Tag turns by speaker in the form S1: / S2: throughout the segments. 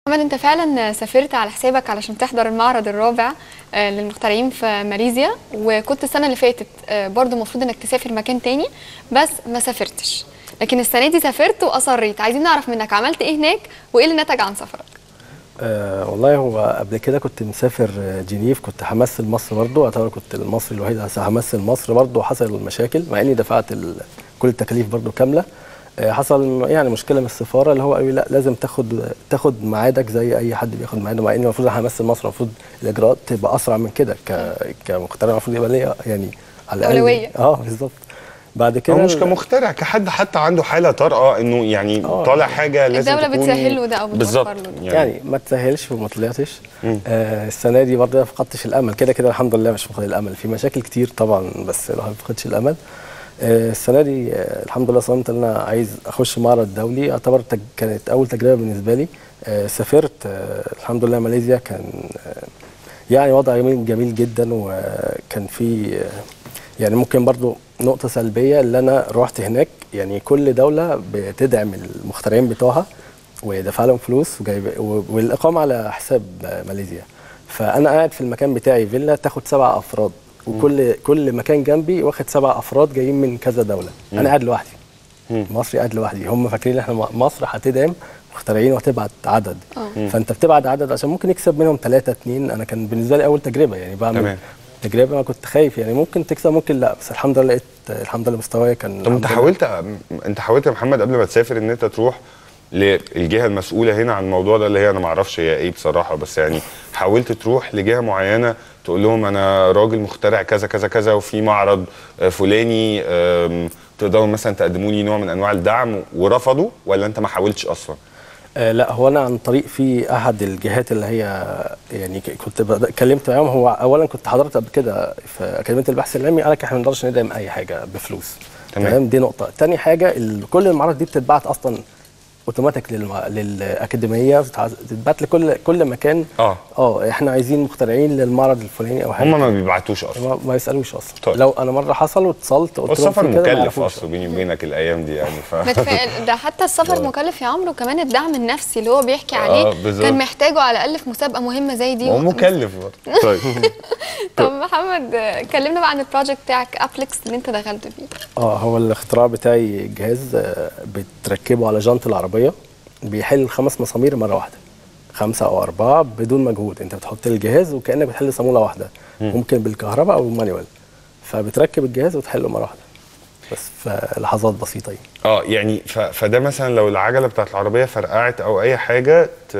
S1: محمد انت فعلا سافرت على حسابك علشان تحضر المعرض الرابع آه، للمخترعين في ماليزيا وكنت السنه اللي فاتت آه، برضو المفروض انك تسافر مكان تاني بس ما سافرتش لكن السنه دي سافرت واصريت عايزين نعرف منك عملت ايه هناك وايه اللي نتج عن سفرك
S2: أه والله هو قبل كده كنت مسافر آه، جنيف كنت همثل مصر برضه اعتبر كنت المصري الوحيد اللي همثل مصر برضه وحصل المشاكل مع اني دفعت ال- كل التكاليف برضه كامله آه، حصل يعني مشكله من السفاره اللي هو قال لي لا لازم تاخد تاخد ميعادك زي اي حد بياخد ميعاده مع ان المفروض انا همثل مصر المفروض الاجراءات تبقى اسرع من كده ك كمخترع المفروض يبقى ليا يعني على الأقل-
S1: أولوية.
S2: اه بالظبط بعد كده
S3: هو مش كمخترع كحد حتى عنده حاله طارئه انه يعني
S2: آه.
S3: طالع حاجه لازم
S1: الدولة
S3: تكون
S1: بتسهل له ده أو بتوفر
S3: بالظبط
S1: له ده.
S3: يعني,
S2: يعني ما تسهلش وما طلعتش آه السنه دي برضه ما فقدتش الامل كده كده الحمد لله مش فقد الامل في مشاكل كتير طبعا بس الواحد ما فقدش الامل آه السنه دي آه الحمد لله صممت ان انا عايز اخش معرض دولي يعتبر تج... كانت اول تجربه بالنسبه لي آه سافرت آه الحمد لله ماليزيا كان آه يعني وضع جميل جميل جدا وكان في آه يعني ممكن برضو نقطة سلبية اللي أنا رحت هناك يعني كل دولة بتدعم المخترعين بتوعها ودفع لهم فلوس وجايب و- والإقامة على حساب ماليزيا فأنا قاعد في المكان بتاعي فيلا تاخد سبع أفراد وكل كل مكان جنبي واخد سبع أفراد جايين من كذا دولة أنا قاعد لوحدي مصري قاعد لوحدي هم فاكرين ان احنا م- مصر هتدعم مخترعين وهتبعت عدد فانت بتبعت عدد عشان ممكن يكسب منهم ثلاثة اتنين انا كان بالنسبه لي اول تجربه يعني بعمل
S3: تمام.
S2: تجربه انا كنت خايف يعني ممكن تكسب ممكن لا بس الحمد لله لقيت الحمد لله مستواي كان
S3: طب انت
S2: الحمد لله.
S3: حاولت انت حاولت يا محمد قبل ما تسافر ان انت تروح للجهه المسؤوله هنا عن الموضوع ده اللي هي انا ما اعرفش هي ايه بصراحه بس يعني حاولت تروح لجهه معينه تقول لهم انا راجل مخترع كذا كذا كذا وفي معرض آه، فلاني آم، تقدروا مثلا تقدموا لي نوع من انواع الدعم ورفضوا ولا انت ما حاولتش اصلا؟
S2: آه لا هو انا عن طريق في احد الجهات اللي هي يعني ك- كنت بد- اتكلمت معاهم هو اولا كنت حضرت قبل كده في اكاديميه البحث العلمي قال لك احنا ما نقدرش ندعم اي حاجه بفلوس
S3: تمام.
S2: دي نقطه تاني حاجه ال- كل المعارض دي بتتبعت اصلا اوتوماتيك للم... للاكاديميه بتتبعت لكل كل مكان
S3: اه.
S2: اه احنا عايزين مخترعين للمعرض الفلاني او حاجه
S3: هم ما بيبعتوش اصلا
S2: ما, ما يسالوش اصلا
S3: طيب.
S2: لو انا مره حصل واتصلت قلت لهم
S3: والسفر
S2: في كده ما
S3: مكلف
S2: يعرفوش.
S3: اصلا بيني وبينك الايام دي يعني ف
S1: ما تخيل- ده حتى السفر مكلف يا عمرو وكمان الدعم النفسي اللي هو بيحكي عليه
S3: آه، بالظبط.
S1: كان محتاجه على الاقل في مسابقه مهمه زي دي
S3: هو مكلف برضه طيب
S1: طب محمد آه، كلمنا بقى عن البروجكت بتاعك ابلكس اللي انت دخلت فيه
S2: اه هو الاختراع بتاعي جهاز آه، بتركبه على جنط العربيه بيحل خمس مسامير مره واحده خمسه او اربعه بدون مجهود انت بتحط الجهاز وكانك بتحل صاموله واحده ممكن بالكهرباء او مانيوال فبتركب الجهاز وتحله مره واحده بس في لحظات بسيطه يعني.
S3: اه يعني ف... فده مثلا لو العجله بتاعت العربيه فرقعت او اي حاجه ت...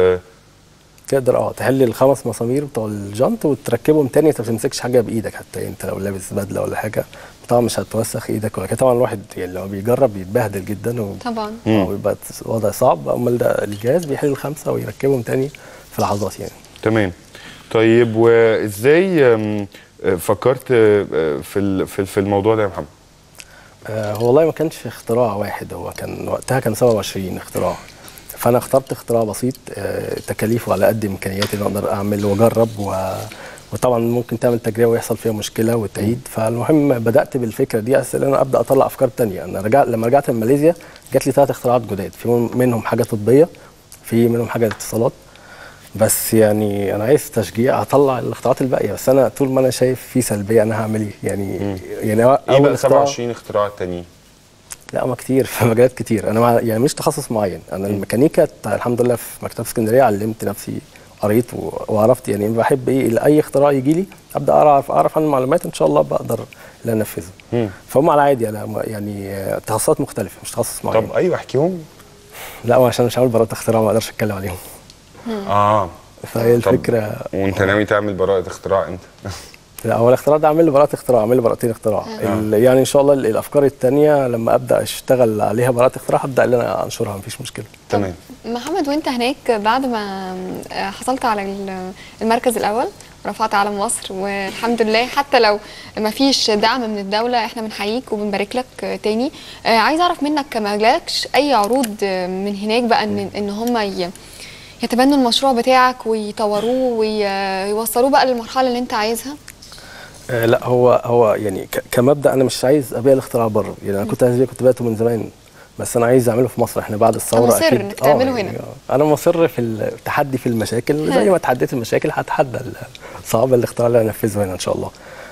S2: تقدر اه تحل الخمس مسامير بتوع الجنط وتركبهم تاني انت ما بتمسكش حاجه بايدك حتى انت لو لابس بدله ولا حاجه طبعا مش هتوسخ ايدك ولا كده طبعا الواحد يعني لما بيجرب بيتبهدل جدا و...
S1: طبعا
S2: اه ويبقى وضع صعب امال ده الجهاز بيحل الخمسه ويركبهم تاني في لحظات يعني
S3: تمام طيب وازاي أم، آه، فكرت آه، في ال- في في الموضوع ده يا محمد
S2: آه هو والله ما كانش اختراع واحد هو كان وقتها كان 27 اختراع فانا اخترت اختراع بسيط آه تكاليفه على قد امكانياتي اللي اقدر اعمل واجرب و... وطبعا ممكن تعمل تجربه ويحصل فيها مشكله وتعيد فالمهم بدات بالفكره دي اساس ان انا ابدا اطلع افكار تانية انا رجعت لما رجعت من ماليزيا جات لي ثلاث اختراعات جداد في منهم حاجه طبيه في منهم حاجه اتصالات بس يعني انا عايز تشجيع هطلع الاختراعات الباقيه بس انا طول ما انا شايف في سلبيه انا هعمل ايه يعني يعني
S3: ايه
S2: اول
S3: بقى
S2: اختراع
S3: 27 اختراع تانيين
S2: لا ما كتير في مجالات كتير انا مع يعني مش تخصص معين انا الميكانيكا الحمد لله في مكتبه اسكندريه علمت نفسي قريت و- وعرفت يعني بحب ايه اي اختراع يجي لي ابدا اعرف اعرف عن المعلومات ان شاء الله بقدر ان أنا انفذه فهم على عادي انا م- يعني آه، تخصصات مختلفه مش تخصص معين
S3: طب ايوه احكيهم
S2: لا هو عشان مش عامل براءه اختراع ما اقدرش اتكلم عليهم
S3: اه
S2: فهي
S3: طب
S2: الفكره
S3: وانت ناوي تعمل براءه اختراع امتى
S2: لا هو الاختراع ده عامل له براءه اختراع عامل له براءتين اختراع ال- يعني ان شاء الله ال- الافكار الثانيه لما ابدا اشتغل عليها براءه اختراع هبدا ان انا انشرها مفيش مشكله
S3: تمام
S1: محمد وانت هناك بعد ما آه، حصلت على ال- المركز الاول رفعت علم مصر والحمد لله حتى لو ما فيش دعم من الدوله احنا بنحييك وبنبارك لك آه، تاني آه، عايز اعرف منك ما جالكش اي عروض آه، من هناك بقى ان ان هم ي- يتبنوا المشروع بتاعك ويطوروه ويوصلوه بقى للمرحله اللي انت عايزها
S2: آه لا هو هو يعني ك- كمبدا انا مش عايز ابيع الاختراع بره يعني انا كنت عايز أبيع- كنت بعته من زمان بس انا عايز اعمله في مصر احنا بعد الثوره
S1: مصر
S2: اكيد
S1: إنك تعمله
S2: آه،
S1: هنا.
S2: يعني آه. انا مصر في التحدي في المشاكل زي ما تحديت المشاكل هتحدى صعب الاختراع اللي انفذه هنا ان شاء الله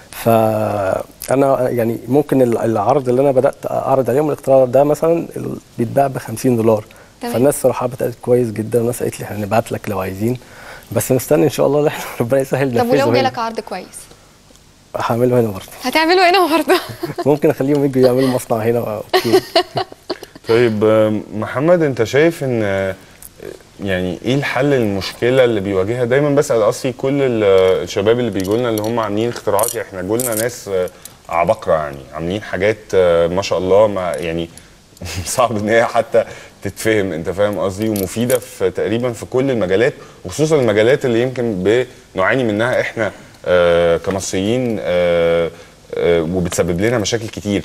S2: فانا يعني ممكن ال- العرض اللي انا بدات اعرض عليهم الاختراع ده مثلا ال- بيتباع ب 50 دولار
S1: تمام.
S2: فالناس صراحه بدات كويس جدا والناس قالت لي احنا نبعت لك لو عايزين بس مستني ان شاء الله إن إحنا ربنا يسهل
S1: طب
S2: ننفذه
S1: ولو
S2: هنا.
S1: جالك عرض كويس
S2: هعمله هنا برضه
S1: هتعمله هنا برضه
S2: ممكن اخليهم يجوا يعملوا مصنع هنا اوكي
S3: طيب آه، محمد انت شايف ان آه، يعني ايه الحل للمشكله اللي بيواجهها دايما بسال اصلي كل ال- الشباب اللي بيجوا لنا اللي هم عاملين اختراعات يعني احنا جولنا ناس آه، عباقره يعني عاملين حاجات آه، ما شاء الله ما يعني صعب ان هي حتى تتفهم انت فاهم قصدي ومفيده في تقريبا في كل المجالات وخصوصا المجالات اللي يمكن بنعاني منها احنا آه، كمصريين آه، آه، وبتسبب لنا مشاكل كتير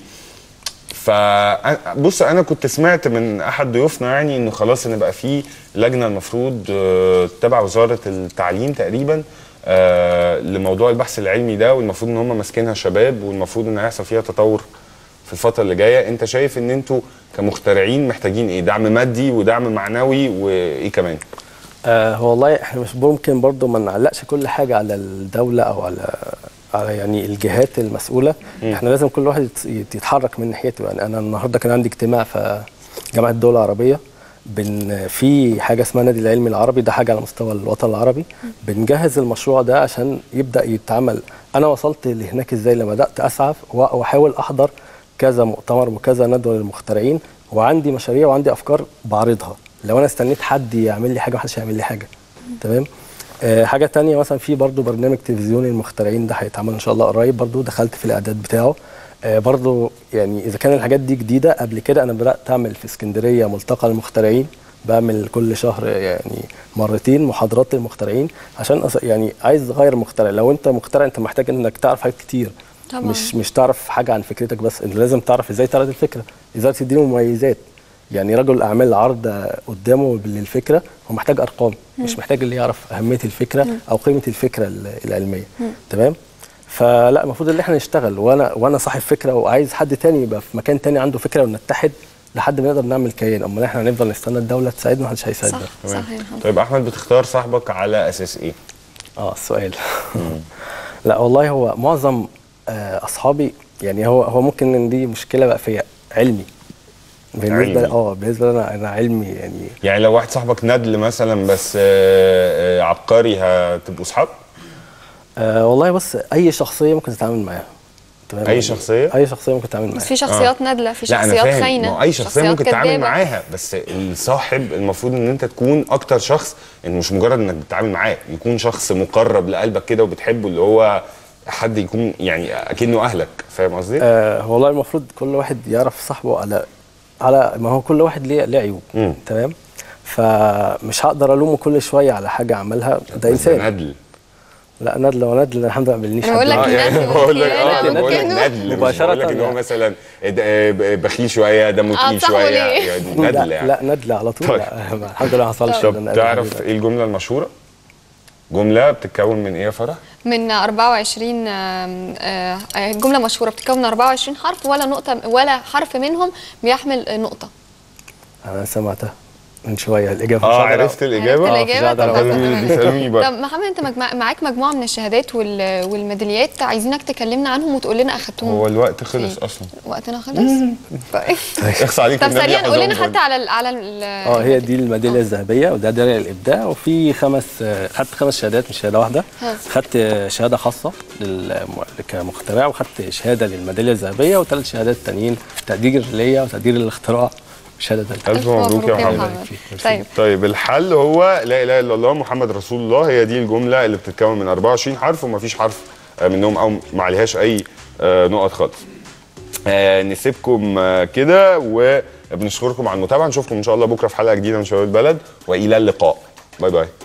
S3: فبص انا كنت سمعت من احد ضيوفنا يعني انه خلاص ان بقى في لجنه المفروض آه، تبع وزاره التعليم تقريبا آه، لموضوع البحث العلمي ده والمفروض ان هم ماسكينها شباب والمفروض ان هيحصل فيها تطور في الفتره اللي جايه انت شايف ان انتوا كمخترعين محتاجين ايه دعم مادي ودعم معنوي وايه كمان
S2: آه هو والله احنا مش ممكن برضو ما نعلقش كل حاجه على الدوله او على على يعني الجهات المسؤوله احنا لازم كل واحد يت- يتحرك من ناحيته يعني انا النهارده كان عندي اجتماع في جامعه الدول العربيه بن في حاجه اسمها نادي العلمي العربي ده حاجه على مستوى الوطن العربي بنجهز المشروع ده عشان يبدا يتعمل انا وصلت لهناك ازاي لما بدات اسعى و- واحاول احضر كذا مؤتمر وكذا ندوه للمخترعين وعندي مشاريع وعندي افكار بعرضها لو انا استنيت حد يعمل لي حاجه محدش هيعمل لي حاجه تمام آه حاجه تانية مثلا في برضو برنامج تلفزيوني المخترعين ده هيتعمل ان شاء الله قريب برضو دخلت في الاعداد بتاعه آه برضو يعني اذا كان الحاجات دي جديده قبل كده انا بدات اعمل في اسكندريه ملتقى المخترعين بعمل كل شهر يعني مرتين محاضرات للمخترعين عشان أص- يعني عايز اغير مخترع لو انت مخترع انت محتاج انك تعرف حاجات كتير
S1: طبعاً.
S2: مش مش تعرف حاجه عن فكرتك بس انت لازم تعرف ازاي تعرض الفكره ازاي تديله مميزات يعني رجل اعمال عرض قدامه للفكره هو محتاج ارقام مش محتاج اللي يعرف اهميه الفكره او قيمه الفكره ال- العلميه تمام فلا المفروض ان احنا نشتغل وانا وانا صاحب فكره وعايز حد تاني يبقى في مكان تاني عنده فكره ونتحد لحد ما نقدر نعمل كيان امال احنا هنفضل نستنى الدوله تساعدنا محدش
S1: صح
S2: هيساعدنا
S1: صح يا محمد
S3: طيب احمد بتختار صاحبك على اساس ايه
S2: اه السؤال لا والله هو معظم آه، اصحابي يعني هو هو ممكن ان دي مشكله بقى في علمي بالنسبه
S3: علمي.
S2: اه بالنسبه لي انا انا علمي يعني
S3: يعني لو واحد صاحبك ندل مثلا بس آه، آه، عبقري هتبقوا اصحاب
S2: آه والله بص اي شخصيه ممكن تتعامل معاها تمام
S3: أي شخصية؟
S2: اي شخصيه ممكن تتعامل
S1: بس
S2: معاها
S1: في شخصيات نادله في
S3: لا انا
S1: شخصيات
S3: فاهم
S1: خاينه
S3: ما هو اي شخصيه
S1: شخصيات
S3: ممكن تتعامل
S1: كدابة.
S3: معاها بس الصاحب المفروض ان انت تكون اكتر شخص ان مش مجرد انك بتتعامل معاه يكون شخص مقرب لقلبك كده وبتحبه اللي هو حد يكون يعني اكنه اهلك فاهم قصدي؟
S2: آه والله المفروض كل واحد يعرف صاحبه على على ما هو كل واحد ليه ليه عيوب
S3: مم.
S2: تمام فمش هقدر الومه كل شويه على حاجه عملها ده
S3: بس
S2: انسان
S3: ندل
S2: لا ندل هو ندل الحمد لله ما قابلنيش
S1: أنا بقول
S2: حد
S1: لك
S3: اه يعني
S1: ندل
S3: بقول لك اه
S1: والخيانة
S3: بقول لك
S1: وكده.
S3: ندل مش
S2: مباشرة
S3: بقول لك ان هو
S2: يعني.
S3: مثلا د- آه، ب- بخيل شويه دمه
S1: آه،
S3: تقيل
S1: تصاحبه
S3: شويه
S1: ليه؟
S3: يعني
S2: لا
S3: ندل يعني
S2: لا ندل على طول
S3: طيب.
S2: لا الحمد لله ما حصلش
S3: طب
S2: إن أنا
S3: تعرف
S2: أقابل
S3: ايه الجمله المشهوره؟ جمله بتتكون من ايه يا فرح؟
S1: من 24 آم، آه، آه، جمله مشهوره بتتكون من 24 حرف ولا نقطه ولا حرف منهم بيحمل آه، نقطه
S2: انا سمعتها من شويه الاجابه
S3: اه
S2: مش هقدر
S3: عرفت الاجابه؟
S1: عرفت الإجابة؟
S2: طب
S1: طب
S3: بيسألوني-
S1: تمام.
S3: بيسالوني بقى
S1: طب محمد انت مجمع معاك مجموعه من الشهادات وال- والميداليات عايزينك تكلمنا عنهم وتقول لنا اخدتهم
S3: هو الوقت خلص
S1: فين؟
S3: اصلا
S1: وقتنا خلص طيب
S3: اخص عليك
S1: طب
S3: النبي
S1: سريعا قول لنا
S3: حافظهم
S1: حتى على ال على ال
S2: اه هي دي الميداليه الذهبيه وده درع الابداع وفي خمس آه، خدت خمس شهادات مش شهاده واحده
S1: ها.
S2: خدت آه، شهاده خاصه لل- كمخترع وخدت شهاده للميداليه الذهبيه وثلاث شهادات تانيين تقدير ليا وتقدير الاختراع وشهاده ثالثه
S3: الف مبروك يا محمد
S1: طيب
S3: طيب الحل هو لا اله الا الله محمد رسول الله هي دي الجمله اللي بتتكون من 24 حرف ومفيش حرف آه، منهم او ما عليهاش اي آه، نقط خالص آه، نسيبكم آه، كده وبنشكركم على المتابعه نشوفكم ان شاء الله بكره في حلقه جديده من شباب البلد والى اللقاء باي باي